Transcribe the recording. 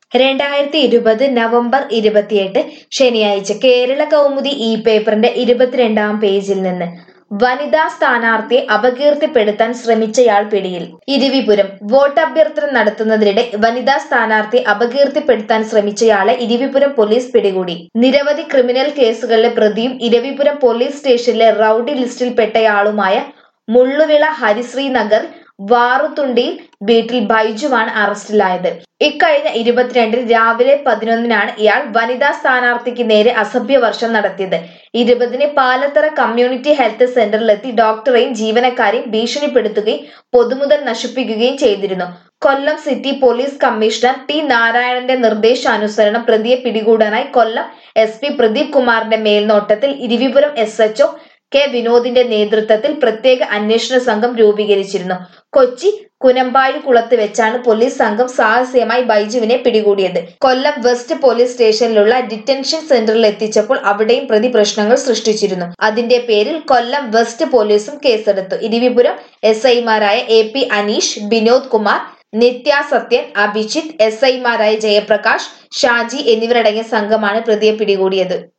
രണ്ടായിരത്തി ഇരുപത് നവംബർ ഇരുപത്തിയെട്ട് ശനിയാഴ്ച കേരള കൗമുദി ഈ പേപ്പറിന്റെ ഇരുപത്തിരണ്ടാം പേജിൽ നിന്ന് വനിതാ സ്ഥാനാർത്ഥിയെ അപകീർത്തിപ്പെടുത്താൻ ശ്രമിച്ചയാൾ പിടിയിൽ ഇരിവിപുരം വോട്ടഭ്യർത്ഥന നടത്തുന്നതിനിടെ വനിതാ സ്ഥാനാർത്ഥിയെ അപകീർത്തിപ്പെടുത്താൻ ശ്രമിച്ചയാളെ ഇരിവിപുരം പോലീസ് പിടികൂടി നിരവധി ക്രിമിനൽ കേസുകളിലെ പ്രതിയും ഇരവിപുരം പോലീസ് സ്റ്റേഷനിലെ റൌഡി ലിസ്റ്റിൽപ്പെട്ടയാളുമായ മുള്ളുവിള ഹരിശ്രീ നഗർ വാറുത്തുണ്ടിയിൽ വീട്ടിൽ ബൈജുവാണ് അറസ്റ്റിലായത് ഇക്കഴിഞ്ഞ ഇരുപത്തിരണ്ടിൽ രാവിലെ പതിനൊന്നിനാണ് ഇയാൾ വനിതാ സ്ഥാനാർത്ഥിക്ക് നേരെ അസഭ്യവർഷം നടത്തിയത് ഇരുപതിന് പാലത്തറ കമ്മ്യൂണിറ്റി ഹെൽത്ത് സെന്ററിലെത്തി ഡോക്ടറെയും ജീവനക്കാരെയും ഭീഷണിപ്പെടുത്തുകയും പൊതുമുതൽ നശിപ്പിക്കുകയും ചെയ്തിരുന്നു Kollam city police commissioner T നാരായണന്റെ നിർദ്ദേശാനുസരണം പ്രതിയെ പിടികൂടാനായി കൊല്ലം എസ് പി പ്രദീപ് കുമാറിന്റെ മേൽനോട്ടത്തിൽ ഇരിവിപുരം എസ് എച്ച്ഒ കെ വിനോദിന്റെ നേതൃത്വത്തിൽ പ്രത്യേക അന്വേഷണ സംഘം രൂപീകരിച്ചിരുന്നു കൊച്ചി കുനമ്പാഴി കുളത്ത് വെച്ചാണ് പോലീസ് സംഘം സാഹസ്യമായി ബൈജുവിനെ പിടികൂടിയത് കൊല്ലം വെസ്റ്റ് പോലീസ് സ്റ്റേഷനിലുള്ള ഡിറ്റൻഷൻ സെന്ററിൽ എത്തിച്ചപ്പോൾ അവിടെയും പ്രതി പ്രശ്നങ്ങൾ സൃഷ്ടിച്ചിരുന്നു അതിന്റെ പേരിൽ കൊല്ലം വെസ്റ്റ് പോലീസും കേസെടുത്തു ഇരിവിപുരം എസ് ഐമാരായ A P Aneesh Vinod Kumar Nithya Sathyan Abhijith S ഐമാരായ ജയപ്രകാശ് ഷാജി എന്നിവരടങ്ങിയ സംഘമാണ് പ്രതിയെ പിടികൂടിയത്